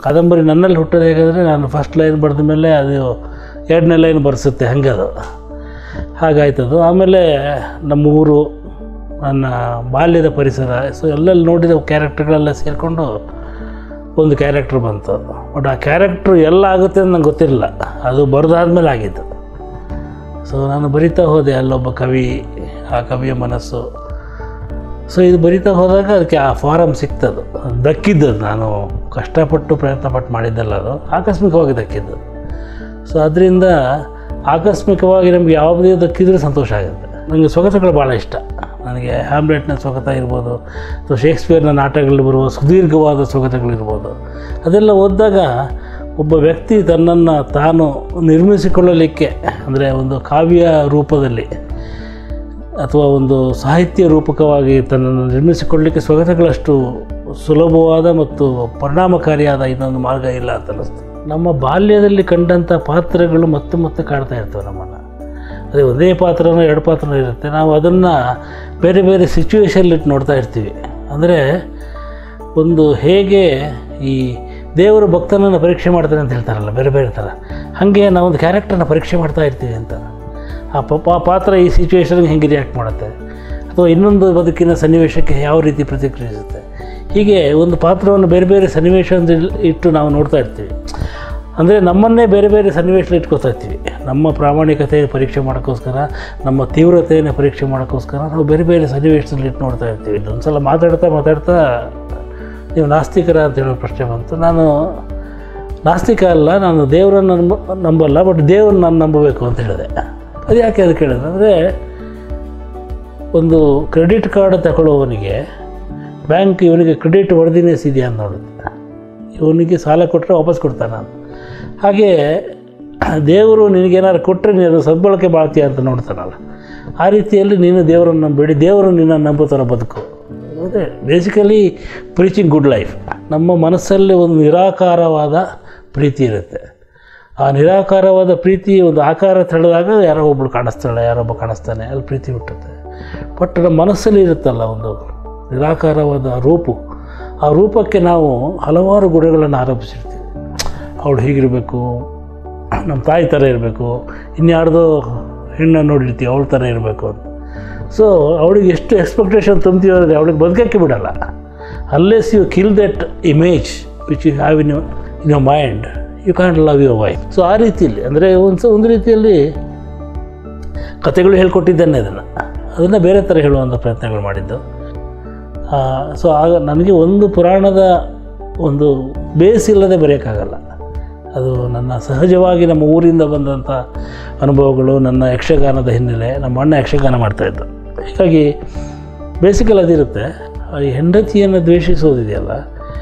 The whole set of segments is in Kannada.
ಕಾದಂಬರಿ ನನ್ನಲ್ಲಿ ಹುಟ್ಟೋದು ಹೇಗಾದರೆ ನಾನು ಫಸ್ಟ್ ಲೈನ್ ಬರೆದ ಮೇಲೆ ಅದು ಎರಡನೇ ಲೈನ್ ಬರ್ಸುತ್ತೆ ಹಂಗೆ ಅದು ಹಾಗಾಯ್ತದು ಆಮೇಲೆ ನಮ್ಮ ಊರು ನನ್ನ ಬಾಲ್ಯದ ಪರಿಸರ ಸೊ ಎಲ್ಲೆಲ್ಲಿ ನೋಡಿದ ಕ್ಯಾರೆಕ್ಟರ್ಗಳೆಲ್ಲ ಸೇರಿಕೊಂಡು ಒಂದು ಕ್ಯಾರೆಕ್ಟ್ರ್ ಬಂತು ಬಟ್ ಆ ಕ್ಯಾರೆಕ್ಟ್ರು ಎಲ್ಲ ಆಗುತ್ತೆ ಅಂತ ನಂಗೆ ಗೊತ್ತಿರಲಿಲ್ಲ ಅದು ಬರೆದಾದ್ಮೇಲೆ ಆಗಿದ್ದು ಸೊ ನಾನು ಬರಿತಾ ಹೋದೆ ಅಲ್ಲೊಬ್ಬ ಕವಿ ಆ ಕವಿಯ ಮನಸ್ಸು ಸೊ ಇದು ಬರಿತಾ ಹೋದಾಗ ಅದಕ್ಕೆ ಆ ಫಾರಮ್ ಸಿಕ್ತದು ಅದು ದಕ್ಕಿದ್ದದು ನಾನು ಕಷ್ಟಪಟ್ಟು ಪ್ರಯತ್ನ ಪಟ್ಟು ಮಾಡಿದ್ದಲ್ಲ ಅದು ಆಕಸ್ಮಿಕವಾಗಿ ದಕ್ಕಿದ್ದು ಸೊ ಅದರಿಂದ ಆಕಸ್ಮಿಕವಾಗಿ ನಮಗೆ ಯಾವುದೇ ದಕ್ಕಿದ್ರೂ ಸಂತೋಷ ಆಗುತ್ತೆ ನನಗೆ ಸ್ವಗತಗಳು ಭಾಳ ಇಷ್ಟ ನನಗೆ ಹ್ಯಾಮ್ಲೆಟ್ನ ಸ್ವಗತ ಇರ್ಬೋದು ಅಥವಾ ಶೇಕ್ಸ್ಪಿಯರ್ನ ನಾಟಕಗಳು ಬರುವ ಸುದೀರ್ಘವಾದ ಸ್ವಗತಗಳಿರ್ಬೋದು ಅದೆಲ್ಲ ಓದಿದಾಗ ಒಬ್ಬ ವ್ಯಕ್ತಿ ತನ್ನನ್ನು ತಾನು ನಿರ್ಮಿಸಿಕೊಳ್ಳಲಿಕ್ಕೆ ಅಂದರೆ ಒಂದು ಕಾವ್ಯ ರೂಪದಲ್ಲಿ ಅಥವಾ ಒಂದು ಸಾಹಿತ್ಯ ರೂಪಕವಾಗಿ ತನ್ನನ್ನು ನಿರ್ಮಿಸಿಕೊಳ್ಳಲಿಕ್ಕೆ ಸ್ವಗತಗಳಷ್ಟು ಸುಲಭವಾದ ಮತ್ತು ಪರಿಣಾಮಕಾರಿಯಾದ ಇನ್ನೊಂದು ಮಾರ್ಗ ಇಲ್ಲ ಅಂತ ಅನ್ನಿಸ್ತು ನಮ್ಮ ಬಾಲ್ಯದಲ್ಲಿ ಕಂಡಂಥ ಪಾತ್ರಗಳು ಮತ್ತೆ ಮತ್ತೆ ಕಾಡ್ತಾ ಇರ್ತವೆ ನಮ್ಮನ್ನು ಅದೇ ಒಂದೇ ಪಾತ್ರನೋ ಎರಡು ಪಾತ್ರನೋ ಇರುತ್ತೆ ನಾವು ಅದನ್ನು ಬೇರೆ ಬೇರೆ ಸಿಚುವೇಶನ್ಲಿಟ್ಟು ನೋಡ್ತಾ ಇರ್ತೀವಿ ಅಂದರೆ ಒಂದು ಹೇಗೆ ಈ ದೇವರು ಭಕ್ತನನ್ನು ಪರೀಕ್ಷೆ ಮಾಡ್ತಾನೆ ಅಂತ ಹೇಳ್ತಾರಲ್ಲ ಬೇರೆ ಬೇರೆ ಥರ ಹಾಗೆ ನಾವೊಂದು ಕ್ಯಾರೆಕ್ಟರ್ನ ಪರೀಕ್ಷೆ ಮಾಡ್ತಾ ಇರ್ತೀವಿ ಅಂತ ಆ ಪ- ಪಾ- ಪಾತ್ರ ಈ ಸಿಚುವೇಶನ್ಗೆ ಹೆಂಗೆ ರಿಯಾಕ್ಟ್ ಮಾಡುತ್ತೆ ಅಥವಾ ಇನ್ನೊಂದು ಬದುಕಿನ ಸನ್ನಿವೇಶಕ್ಕೆ ಯಾವ ರೀತಿ ಪ್ರತಿಕ್ರಿಯಿಸುತ್ತೆ ಹೀಗೆ ಒಂದು ಪಾತ್ರವನ್ನು ಬೇರೆ ಬೇರೆ ಸನ್ನಿವೇಶದಲ್ಲಿ ಇಟ್ಟು ನಾವು ನೋಡ್ತಾ ಇರ್ತೀವಿ ಅಂದರೆ ನಮ್ಮನ್ನೇ ಬೇರೆ ಬೇರೆ ಸನ್ನಿವೇಶದಲ್ಲಿ ಇಟ್ಕೋತಾ ಇರ್ತೀವಿ ನಮ್ಮ ಪ್ರಾಮಾಣಿಕತೆ ಪರೀಕ್ಷೆ ಮಾಡೋಕ್ಕೋಸ್ಕರ ನಮ್ಮ ತೀವ್ರತೆಯನ್ನು ಪರೀಕ್ಷೆ ಮಾಡೋಕ್ಕೋಸ್ಕರ ನಾವು ಬೇರೆ ಬೇರೆ ಸನ್ನಿವೇಶದಲ್ಲಿ ಇಟ್ಟು ನೋಡ್ತಾ ಇರ್ತೀವಿ ಒಂದು ಸಲ ಮಾತಾಡ್ತಾ ಮಾತಾಡ್ತಾ ನೀವು ನಾಸ್ತಿಕರ ಅಂತ ಹೇಳೋ ಪ್ರಶ್ನೆ ಬಂತು ನಾನು ನಾಸ್ತಿಕ ಅಲ್ಲ ನಾನು ದೇವರನ್ನು ನಂಬ ನಂಬಲ್ಲ ಬಟ್ ದೇವ್ರನ್ನ ನಾನು ನಂಬಬೇಕು ಅಂತ ಹೇಳಿದೆ ಅದು ಯಾಕೆ ಅದು ಕೇಳಿದ್ರೆ ಅಂದರೆ ಒಂದು ಕ್ರೆಡಿಟ್ ಕಾರ್ಡ್ ತಗೊಳ್ಳೋವನಿಗೆ ಬ್ಯಾಂಕ್ ಇವನಿಗೆ ಕ್ರೆಡಿಟ್ ವರ್ದಿನೆಸ್ ಇದೆಯಾ ಅಂತ ನೋಡುತ್ತೆ ಇವನಿಗೆ ಸಾಲ ಕೊಟ್ಟರೆ ವಾಪಸ್ ಕೊಡ್ತಾನೆ ಅಂತ ಹಾಗೆ ದೇವರು ನಿನಗೇನಾದ್ರು ಕೊಟ್ಟರೆ ನೀನು ಅದನ್ನು ಸದ್ಬಳಕೆ ಮಾಡ್ತೀಯ ಅಂತ ನೋಡ್ತಾನಲ್ಲ ಆ ರೀತಿಯಲ್ಲಿ ನೀನು ದೇವರನ್ನು ನಂಬೇಡಿ ದೇವರು ನಿನ್ನ ನಂಬುತ್ತಾರ ಬದುಕು ಅದೇ ಬೇಸಿಕಲಿ ಪ್ರೀಚಿಂಗ್ ಗುಡ್ ಲೈಫ್ ನಮ್ಮ ಮನಸ್ಸಲ್ಲಿ ಒಂದು ನಿರಾಕಾರವಾದ ಪ್ರೀತಿ ಇರುತ್ತೆ ಆ ನಿರಾಕಾರವಾದ ಪ್ರೀತಿ ಒಂದು ಆಕಾರ ತಳೆದಾಗ ಯಾರೋ ಒಬ್ಬಳು ಕಾಣಿಸ್ತಾಳೆ ಯಾರೊಬ್ಬ ಕಾಣಿಸ್ತಾನೆ ಅಲ್ಲಿ ಪ್ರೀತಿ ಹುಟ್ಟುತ್ತೆ ಬಟ್ ನಮ್ಮ ಮನಸ್ಸಲ್ಲಿ ಇರುತ್ತಲ್ಲ ಒಂದು ನಿರಾಕಾರವಾದ ರೂಪು ಆ ರೂಪಕ್ಕೆ ನಾವು ಹಲವಾರು ಗುಣಗಳನ್ನು ಆರೋಪಿಸಿರ್ತೀವಿ ಅವಳು ಹೀಗಿರಬೇಕು ನಮ್ಮ ತಾಯಿ ಥರ ಇರಬೇಕು ಇನ್ಯಾರ್ದೋ ಹೆಣ್ಣನ್ನು ನೋಡಿರ್ತೀವಿ ಅವಳ ಥರ ಇರಬೇಕು ಅಂತ ಸೊ ಅವಳಿಗೆ ಎಷ್ಟು ಎಕ್ಸ್ಪೆಕ್ಟೇಷನ್ ತುಂಬ್ತೀವಿ ಅಂದರೆ ಅವಳಿಗೆ ಬದುಕಕ್ಕೆ ಬಿಡಲ್ಲ unless you kill that image which you have in you in your mind you can love your wife so ಆ ರೀತಿಯಲ್ಲಿ ಅಂದರೆ ಒಂದು ಒಂದು ರೀತಿಯಲ್ಲಿ ಕಥೆಗಳು ಹೇಳ್ಕೊಟ್ಟಿದ್ದೇನೆ ಅದನ್ನು ಅದನ್ನು ಬೇರೆ ಥರ ಹೇಳುವಂಥ ಪ್ರಯತ್ನಗಳು ಮಾಡಿದ್ದು ಸೊ ಆಗ ನನಗೆ ಒಂದು ಪುರಾಣದ ಒಂದು ಬೇಸ್ ಇಲ್ಲದೆ ಬರೆಯೋಕ್ಕಾಗಲ್ಲ ಅದು ನನ್ನ ಸಹಜವಾಗಿ ನಮ್ಮ ಊರಿಂದ ಬಂದಂಥ ಅನುಭವಗಳು ನನ್ನ ಯಕ್ಷಗಾನದ ಹಿನ್ನೆಲೆ ನಮ್ಮ ಅಣ್ಣ ಯಕ್ಷಗಾನ ಮಾಡ್ತಾಯಿದ್ದು ಹೀಗಾಗಿ ಬೇಸಿಕಲ್ ಅದಿರುತ್ತೆ ಈ ಹೆಂಡತಿಯನ್ನು ದ್ವೇಷಿಸೋದಿದೆಯಲ್ಲ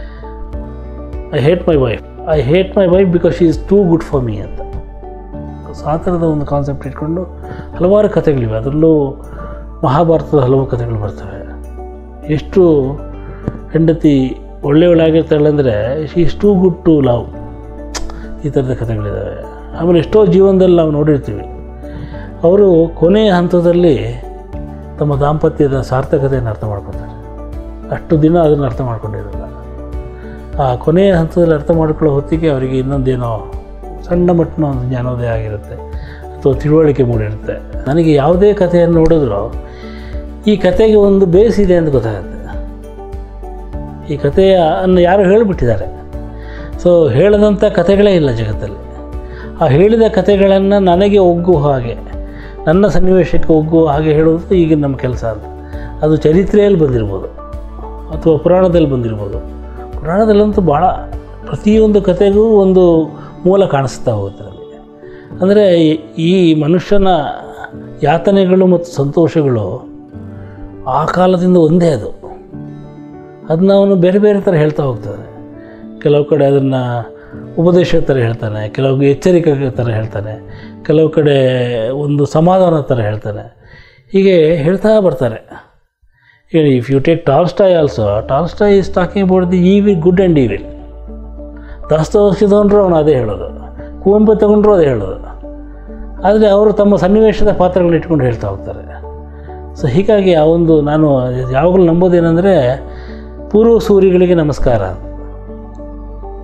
I hate my wife I hate my wife because she is too good for me ಅಂತ ಸೊ ಆ ಥರದ ಒಂದು ಕಾನ್ಸೆಪ್ಟ್ ಇಟ್ಕೊಂಡು ಹಲವಾರು ಕಥೆಗಳಿವೆ ಅದರಲ್ಲೂ ಮಹಾಭಾರತದ ಹಲವು ಕಥೆಗಳು ಬರ್ತವೆ ಎಷ್ಟು ಹೆಂಡತಿ ಒಳ್ಳೆಯವಳಾಗಿರ್ತಾಳೆ ಅಂದರೆ she is too good to love ಈ ಥರದ ಕಥೆಗಳಿದ್ದಾವೆ ಆಮೇಲೆ ಎಷ್ಟೋ ಜೀವನದಲ್ಲಿ ನಾವು ನೋಡಿರ್ತೀವಿ ಅವರು ಕೊನೆಯ ಹಂತದಲ್ಲಿ ತಮ್ಮ ದಾಂಪತ್ಯದ ಸಾರ್ಥಕತೆಯನ್ನು ಅರ್ಥ ಮಾಡ್ಕೊತಾರೆ ಅಷ್ಟು ದಿನ ಅದನ್ನು ಅರ್ಥ ಮಾಡ್ಕೊಂಡಿರಲ್ಲ ಆ ಕೊನೆಯ ಹಂತದಲ್ಲಿ ಅರ್ಥ ಮಾಡ್ಕೊಳ್ಳೋ ಹೊತ್ತಿಗೆ ಅವರಿಗೆ ಇನ್ನೊಂದೇನೋ ಸಣ್ಣ ಮಟ್ಟಿನ ಒಂದು ಜ್ಞಾನೋದಯ ಆಗಿರುತ್ತೆ ಅಥವಾ ತಿಳುವಳಿಕೆ ಮೂಡಿರುತ್ತೆ ನನಗೆ ಯಾವುದೇ ಕಥೆಯನ್ನು ನೋಡಿದ್ರು ಈ ಕಥೆಗೆ ಒಂದು ಬೇಸ್ ಇದೆ ಅಂತ ಗೊತ್ತಾಗುತ್ತೆ ಈ ಕಥೆಯ ಅನ್ನು ಯಾರು ಹೇಳಿಬಿಟ್ಟಿದ್ದಾರೆ ಸೊ ಹೇಳದಂಥ ಕಥೆಗಳೇ ಇಲ್ಲ ಜಗತ್ತಲ್ಲಿ ಆ ಹೇಳಿದ ಕಥೆಗಳನ್ನು ನನಗೆ ಒಗ್ಗುವ ಹಾಗೆ ನನ್ನ ಸನ್ನಿವೇಶಕ್ಕೆ ಒಗ್ಗುವ ಹಾಗೆ ಹೇಳೋದು ಈಗ ನಮ್ಮ ಕೆಲಸ ಅಂತ ಅದು ಚರಿತ್ರೆಯಲ್ಲಿ ಬಂದಿರ್ಬೋದು ಅಥವಾ ಪುರಾಣದಲ್ಲಿ ಬಂದಿರ್ಬೋದು ಪುರಾಣದಲ್ಲಂತೂ ಭಾಳ ಪ್ರತಿಯೊಂದು ಕಥೆಗೂ ಒಂದು ಮೂಲ ಕಾಣಿಸ್ತಾ ಹೋಗುತ್ತೆ ನಮಗೆ ಅಂದರೆ ಈ ಮನುಷ್ಯನ ಯಾತನೆಗಳು ಮತ್ತು ಸಂತೋಷಗಳು ಆ ಕಾಲದಿಂದ ಒಂದೇ ಅದು ಅದನ್ನ ಅವನು ಬೇರೆ ಬೇರೆ ಥರ ಹೇಳ್ತಾ ಹೋಗ್ತಾನೆ ಕೆಲವು ಕಡೆ ಅದನ್ನು ಉಪದೇಶ ಥರ ಹೇಳ್ತಾನೆ ಕೆಲವು ಎಚ್ಚರಿಕೆ ಥರ ಹೇಳ್ತಾನೆ ಕೆಲವು ಕಡೆ ಒಂದು ಸಮಾಧಾನ ಥರ ಹೇಳ್ತಾನೆ ಹೀಗೆ ಹೇಳ್ತಾ ಬರ್ತಾರೆ ಹೇಳಿ if you take Tolstoy also Tolstoy is talking about the evil good and evil Dostoevsky ತೊಗೊಂಡ್ರು ಅವನು ಅದೇ ಹೇಳೋದು ಕುವೆಂಪು ತಗೊಂಡ್ರು ಅದೇ ಹೇಳೋದು ಆದರೆ ಅವರು ತಮ್ಮ ಸನ್ನಿವೇಶದ ಪಾತ್ರಗಳು ಇಟ್ಕೊಂಡು ಹೇಳ್ತಾ ಹೋಗ್ತಾರೆ ಸೊ ಹೀಗಾಗಿ ಆ ಒಂದು ನಾನು ಯಾವಾಗಲೂ ನಂಬೋದೇನೆಂದರೆ ಪೂರ್ವ ಸೂರಿಗಳಿಗೆ ನಮಸ್ಕಾರ ಸೊ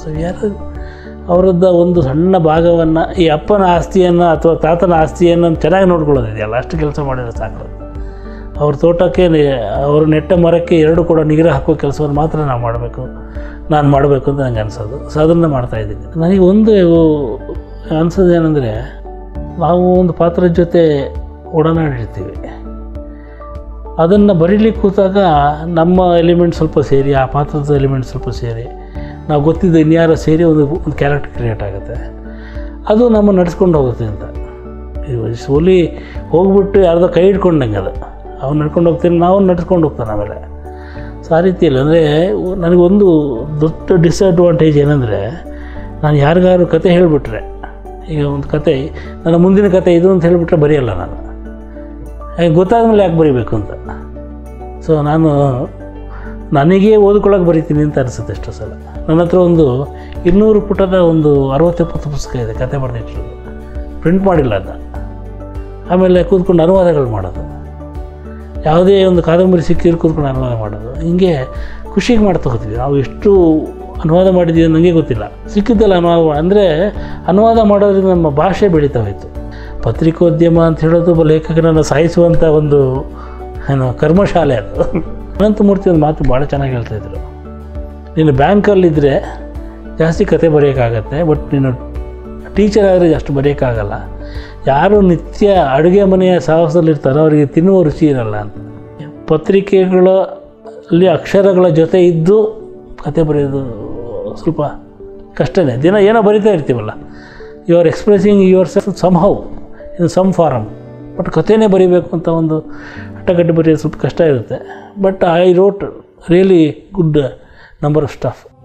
ಸೊ ಯಾರು ಅವರದ್ದು ಒಂದು ಸಣ್ಣ ಭಾಗವನ್ನು ಈ ಅಪ್ಪನ ಆಸ್ತಿಯನ್ನು ಅಥವಾ ತಾತನ ಆಸ್ತಿಯನ್ನು ಚೆನ್ನಾಗಿ ನೋಡ್ಕೊಳ್ಳೋದಿದೆಯಲ್ಲ ಅಷ್ಟು ಕೆಲಸ ಮಾಡಿದ್ರೆ ಸಾಕು ಅವ್ರ ತೋಟಕ್ಕೆ ನೆ- ಅವರು ನೆಟ್ಟ ಮರಕ್ಕೆ ಎರಡು ಕೂಡ ನೀರು ಹಾಕೋ ಕೆಲಸವನ್ನು ಮಾತ್ರ ನಾವು ಮಾಡಬೇಕು ನಾನು ಮಾಡಬೇಕು ಅಂತ ನನಗೆ ಅನಿಸೋದು ಸೊ ಅದನ್ನು ಮಾಡ್ತಾಯಿದ್ದೀನಿ ನನಗೆ ಒಂದು ಅನಿಸೋದು ಏನಂದರೆ ನಾವು ಒಂದು ಪಾತ್ರದ ಜೊತೆ ಒಡನಾಡಿರ್ತೀವಿ ಅದನ್ನು ಬರೀಲಿಕ್ಕೆ ಕೂತಾಗ ನಮ್ಮ ಎಲಿಮೆಂಟ್ ಸ್ವಲ್ಪ ಸೇರಿ ಆ ಪಾತ್ರದ ಎಲಿಮೆಂಟ್ ಸ್ವಲ್ಪ ಸೇರಿ ನಾವು ಗೊತ್ತಿದ್ದ ಇನ್ಯಾರೋ ಸೇರಿ ಒಂದು ಒಂದು ಕ್ಯಾರೆಕ್ಟರ್ ಕ್ರಿಯೇಟ್ ಆಗುತ್ತೆ ಅದು ನಮ್ಮ ನಡೆಸ್ಕೊಂಡು ಹೋಗುತ್ತೆ ಅಂತ ಓಲಿ ಹೋಗ್ಬಿಟ್ಟು ಯಾರ್ದೋ ಕೈ ಹಿಡ್ಕೊಂಡಂಗೆ ಅದು ಅವ್ನು ನಡ್ಕೊಂಡು ಹೋಗ್ತೀನಿ ನಾವು ನಡ್ಸ್ಕೊಂಡು ಹೋಗ್ತಾನೆ ಆಮೇಲೆ ಸೊ ಆ ರೀತಿಯಲ್ಲಿ ಅಂದರೆ ನನಗೊಂದು ದೊಡ್ಡ ಡಿಸ್ಅಡ್ವಾಂಟೇಜ್ ಏನಂದರೆ ನಾನು ಯಾರಿಗಾರು ಕತೆ ಹೇಳಿಬಿಟ್ರೆ ಈಗ ಒಂದು ಕತೆ ನನ್ನ ಮುಂದಿನ ಕತೆ ಇದು ಅಂತ ಹೇಳಿಬಿಟ್ರೆ ಬರೆಯಲ್ಲ ನಾನು ಹಾಗೆ ಗೊತ್ತಾದ್ಮೇಲೆ ಯಾಕೆ ಬರೀಬೇಕು ಅಂತ ಸೊ ನಾನು ನನಗೇ ಓದ್ಕೊಳ್ಳೋಕೆ ಬರಿತೀನಿ ಅಂತ ಅನಿಸುತ್ತೆ ಎಷ್ಟೋ ಸಲ ನನ್ನ ಹತ್ರ ಒಂದು ಇನ್ನೂರು ಪುಟದ ಒಂದು ಅರವತ್ತೆಪ್ಪತ್ತು ಪುಸ್ತಕ ಇದೆ ಕತೆ ಬರೆದಿಟ್ಟಿರೋದು ಪ್ರಿಂಟ್ ಮಾಡಿಲ್ಲ ಅದನ್ನ ಆಮೇಲೆ ಕೂತ್ಕೊಂಡು ಅನುವಾದಗಳು ಮಾಡೋದು ಯಾವುದೇ ಒಂದು ಕಾದಂಬರಿ ಸಿಕ್ಕಿದ್ರೆ ಕೂತ್ಕೊಂಡು ಅನುವಾದ ಮಾಡೋದು ಹಿಂಗೆ ಖುಷಿಗೆ ಮಾಡ್ತಾ ಹೋಗ್ತೀವಿ ನಾವು ಎಷ್ಟು ಅನುವಾದ ಮಾಡಿದ್ದೀವಿ ನನಗೆ ಗೊತ್ತಿಲ್ಲ ಸಿಕ್ಕಿದ್ದಲ್ಲ ಅನುವಾದ ಅಂದರೆ ಅನುವಾದ ಮಾಡೋದ್ರಿಂದ ನಮ್ಮ ಭಾಷೆ ಬೆಳೀತಾ ಹೋಯಿತು ಪತ್ರಿಕೋದ್ಯಮ ಅಂತ ಹೇಳೋದು ಒಬ್ಬ ಲೇಖಕನನ್ನು ಸಾಯಿಸುವಂಥ ಒಂದು ಏನು ಕರ್ಮಶಾಲೆ ಅದು ಅನಂತಮೂರ್ತಿ ಒಂದು ಮಾತು ಭಾಳ ಚೆನ್ನಾಗಿ ಹೇಳ್ತಾಯಿದ್ರು ನೀನು ಬ್ಯಾಂಕಲ್ಲಿದ್ದರೆ ಜಾಸ್ತಿ ಕತೆ ಬರೆಯೋಕ್ಕಾಗತ್ತೆ ಬಟ್ ನೀನು ಟೀಚರ್ ಆದರೆ ಅಷ್ಟು ಬರೆಯೋಕ್ಕಾಗಲ್ಲ ಯಾರು ನಿತ್ಯ ಅಡುಗೆ ಮನೆಯ ಸಾಹಸದಲ್ಲಿರ್ತಾರೋ ಅವರಿಗೆ ತಿನ್ನುವ ರುಚಿ ಇರಲ್ಲ ಅಂತ ಪತ್ರಿಕೆಗಳಲ್ಲಿ ಅಕ್ಷರಗಳ ಜೊತೆ ಇದ್ದು ಕತೆ ಬರೆಯೋದು ಸ್ವಲ್ಪ ಕಷ್ಟನೇ ದಿನ ಏನೋ ಬರಿತಾ ಇರ್ತೀವಲ್ಲ you are expressing yourself somehow in some form but ಕಥೆನೇ ಬರಿಬೇಕು ಅಂತ ಒಂದು ಅಟ್ಟಗಡ್ಡೆ ಬರೆಯೋದು ಸ್ವಲ್ಪ ಕಷ್ಟ ಇರುತ್ತೆ but I wrote really good number of staff